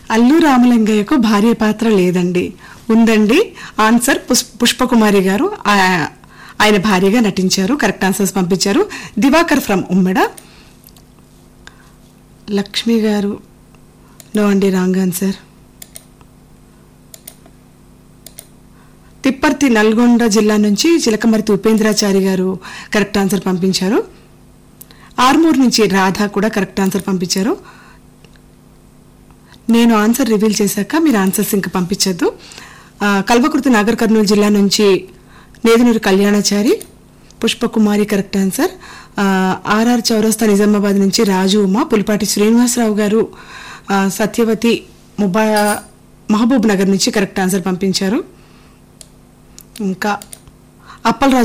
అల్లు రామలింగయ్యకు భార్య పాత్ర లేదండి ఉందండి ఆన్సర్ పుష్- పుష్పకుమారి గారు ఆ- ఆయన భార్యగా నటించారు కరెక్ట్ ఆన్సర్స్ పంపించారు దివాకర్ ఫ్రమ్ ఉమ్మెడ లక్ష్మి గారు నో అండి రాంగ్ ఆన్సర్ తిప్పర్తి నల్గొండ జిల్లా నుంచి చిలకమర్తి ఉపేంద్రాచారి గారు కరెక్ట్ ఆన్సర్ పంపించారు ఆర్మూర్ నుంచి రాధ కూడా కరెక్ట్ ఆన్సర్ పంపించారు నేను ఆన్సర్ రివీల్ చేశాక మీరు ఆన్సర్స్ ఇంకా పంపించద్దు ఆ, కల్వకుర్తి నాగర్ కర్నూలు జిల్లా నుంచి నేదునూరు కళ్యాణాచారి పుష్పకుమారి కరెక్ట్ ఆన్సర్ ఆ, ఆర్ఆర్ చౌరస్తా నిజామాబాద్ నుంచి రాజు ఉమా పులిపాటి శ్రీనివాసరావు గారు ఆ, సత్యవతి ముబా మహబూబ్ నగర్ నుంచి కరెక్ట్ ఆన్సర్ పంపించారు ఇంకా అప్పలరాజు